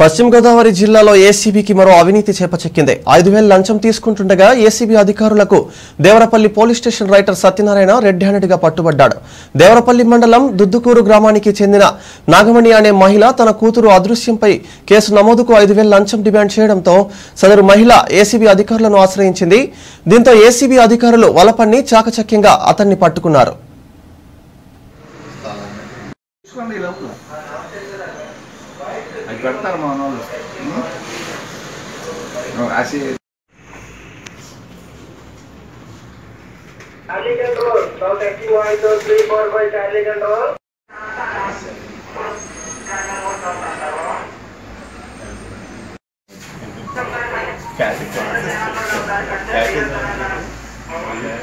పశ్చిమ గోదావరి జిల్లాలో ఏసీబీకి మరో అవినీతి చేపచెక్కింది ఐదు వేల లంచం తీసుకుంటుండగా ఏసీబీ అధికారులకు Devarapalli police station writer Satyanarayana red handed గా పట్టుబడ్డాడు దేవరపల్లి మండలం దుద్దుకూరు గ్రామానికి చెందిన నాగమణి అనే మహిళ తన కూతురు అదృశ్యంపై కేసు నమోదుకు ఐదు వేల లంచం డిమాండ్ చేయడంతో సదరు మహిళ ఏసీబీ అధికారులను ఆశ్రయించింది దీంతో ఏసీబీ అధికారులు వలపన్ని చాకచక్యంగా అతన్ని పట్టుకున్నారు చూసుకోండి ఈ లోపల అది పెడతారు మా వాళ్ళు రాసి Charlie control. Now taxi one, two, three, four, five. Charlie control. Cassette cassette